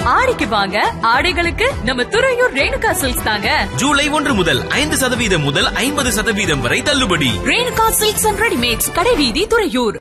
ஆடிக்கு வாங்க ஆடைகளுக்கு நம்ம துறையூர் ரேணுகா சில்க்ஸ் தாங்க ஜூலை ஒன்று முதல் ஐந்து சதவீதம் முதல் ஐம்பது சதவீதம் வரை தள்ளுபடி ரேணுகா சில்க்ஸ் அண்ட் ரெடிமேட்ஸ் கடைவீதி துறையூர்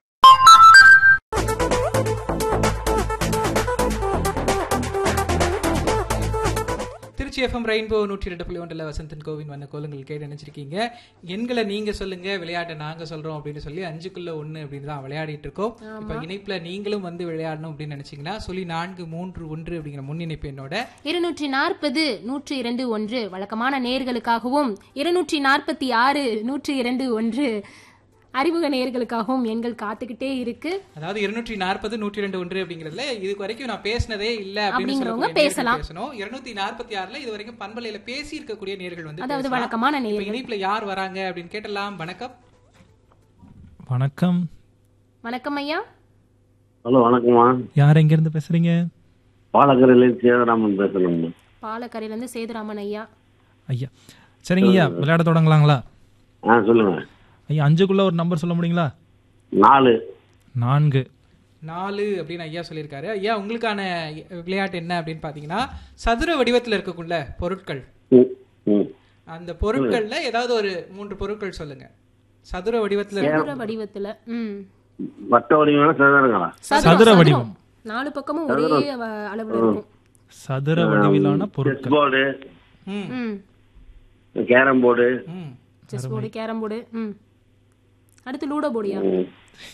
திருச்சி எஃப்எம் ரெயின்போ நூற்றி ரெண்டு புள்ளி ஒன்றில் வசந்தன் கோவின் வண்ண கோலங்கள் கேட்டு நினைச்சிருக்கீங்க எண்களை நீங்க சொல்லுங்க விளையாட்டை நாங்க சொல்றோம் அப்படின்னு சொல்லி அஞ்சுக்குள்ள ஒண்ணு அப்படின்னு தான் விளையாடிட்டு இருக்கோம் இப்ப இணைப்புல நீங்களும் வந்து விளையாடணும் அப்படின்னு நினைச்சீங்கன்னா சொல்லி நான்கு மூன்று ஒன்று அப்படிங்கிற முன்னிணைப்பு என்னோட இருநூற்றி நாற்பது நூற்றி இரண்டு ஒன்று வழக்கமான நேர்களுக்காகவும் இருநூற்றி நாற்பத்தி ஆறு நூற்றி இரண்டு ஒன்று அறிமுக நேர்களுக்காகவும் எண்கள் காத்துக்கிட்டே இருக்கு அதாவது இருநூற்றி நாற்பது நூற்றி ரெண்டு ஒன்று அப்படிங்கிறதுல இதுக்கு வரைக்கும் நான் பேசினதே இல்ல அப்படின்னு அப்படிங்கிறவங்க சொல்லக்கூடிய நேர்கள் பேசலாம். பேசணும் இருநூத்தி நாற்பத்தி ஆறுல இது வரைக்கும் பண்பலையில பேசி இருக்கக்கூடிய நேர்கள் வந்து அதாவது பேசலாம். வழக்கமான இப்ப நேர்கள் இணைப்புல யார் வராங்க அப்படின்னு கேட்டலாம் வணக்கம் வணக்கம் வணக்கம் ஐயா ஹலோ வணக்கம்மா யார் எங்கேருந்து பேசுறீங்க பாலக்கரையில சேதராமன் பேசணுங்க பாலக்கரையில இருந்து சேதுராமன் ஐயா ஐயா சரிங்க ஐயா விளையாட தொடங்கலாங்களா ஆ சொல்லுங்க ஐயா அஞ்சுக்குள்ள ஒரு நம்பர் சொல்ல முடியுங்களா நாலு நான்கு நாலு அப்படின்னு ஐயா சொல்லியிருக்காரு ஐயா உங்களுக்கான விளையாட்டு என்ன அப்படின்னு பாத்தீங்கன்னா சதுர வடிவத்துல இருக்கக்குள்ள பொருட்கள் ம், ம். அந்த பொருட்கள்ல ஏதாவது ஒரு மூன்று பொருட்கள் சொல்லுங்க சதுர வடிவத்துல இருக்கு. சதுர வடிவத்துல ம் வட்ட வடிவம் சதுரங்களா சதுரம், சதுர சதுரம். வடிவம். நாலு பக்கமும் ஒரே வ- அளவுல இருக்கும் சதுர வடிவிலான செஸ் பொருட்கள் போர்டு ம் ம் கேரம் போர்டு ம் செஸ் போர்டு கேரம் போர்டு ம் அடுத்து லூடோ போர்டியா ம்.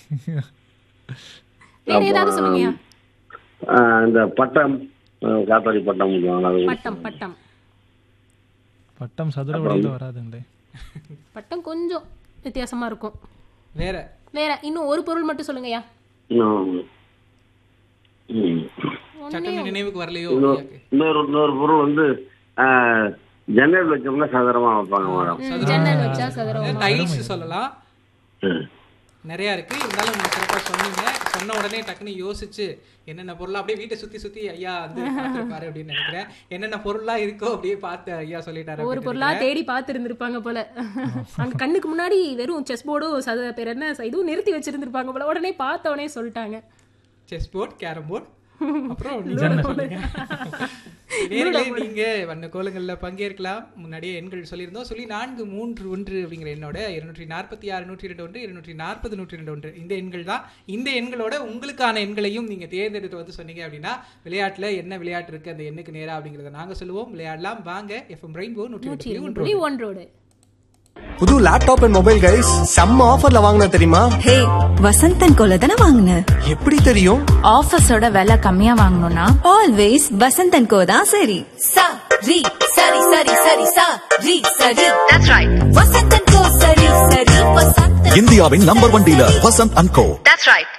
வேற ஏதாவது சொல்லுங்கய்யா ஆ, இந்த பட்டம் ஆ, காத்தாடி பட்டம் சொல்லுவாங்க, அது பட்டம் பட்டம் பட்டம் சதுர வடிவில் வராதுங்களே பட்டம் கொஞ்சம் வித்தியாசமா இருக்கும் வேற வேற இன்னும் ஒரு பொருள் மட்டும் சொல்லுங்கய்யா இன்னும், ம். சட்டன நினைவுக்கு வரலையோ இன்னொரு ஐயாக்கு? இன்னொரு இன்னொரு பொருள் வந்து ஆ, ஜன்னல் வச்சோம்னா சதுரமா வைப்பாங்க மேடம் ம், ஜன்னல் வச்சா சதுரம் டைல்ஸ் சொல்லலாம் ம். நிறைய இருக்கு இருந்தாலும் நீங்க சிறப்பா சொன்னீங்க சொன்ன உடனே டக்குன்னு யோசிச்சு என்னென்ன பொருள் அப்படியே வீட்டை சுத்தி சுத்தி ஐயா வந்து பார்த்திருப்பாரு அப்படின்னு நினைக்கிறேன் என்னென்ன பொருளா இருக்கோ அப்படியே பார்த்து ஐயா சொல்லிட்டாரு ஒரு அப்படின்னு பொருளா தேடி பார்த்து இருந்திருப்பாங்க போல அங்க கண்ணுக்கு முன்னாடி வெறும் செஸ் போர்டும் சத பேர் என்ன இதுவும் நிறுத்தி வச்சிருந்திருப்பாங்க போல உடனே பார்த்த உடனே சொல்லிட்டாங்க செஸ் போர்ட் கேரம் போர்ட் அப்புறம் நீங்க சொல்லுங்க நேர்களே நீங்க வண்ண கோலங்கள்ல பங்கேற்கலாம் முன்னாடியே எண்கள் சொல்லியிருந்தோம் சொல்லி நான்கு மூன்று ஒன்று அப்படிங்கிற எண்ணோட இருநூற்றி நாற்பத்தி ஆறு நூற்றி ரெண்டு ஒன்று இருநூற்றி நாற்பது நூற்றி ரெண்டு ஒன்று இந்த எண்கள் தான் இந்த எண்களோட உங்களுக்கான எண்களையும் நீங்க தேர்ந்தெடுத்து வந்து சொன்னீங்க அப்படின்னா விளையாட்டுல என்ன விளையாட்டு இருக்கு அந்த எண்ணுக்கு நேரா அப்படிங்கறத நாங்க சொல்லுவோம் விளையாடலாம் வாங்க எஃப்எம் ரெயின்போ நூற்றி நூற்றி ரெண்டு இரண்டு புள்ளி புள்ளி ஒன்று ஒன்றோடு புது லேப்டாப் அண்ட் மொபைல் கைஸ் செம்ம ஆஃபர்ல வாங்கின தெரியுமா ஹே வசந்தன் கோல தானே வாங்கின எப்படி தெரியும் ஆஃபீஸோட விலை கம்மியா வாங்கணும்னா ஆல்வேஸ் வசந்தன் கோ தான் சரி சா ரி சரி சரி சரி சா ரி சரி தட்ஸ் ரைட் வசந்தன் கோ சரி சரி வசந்தன் இந்தியாவின் number one dealer Vasanth and co that's right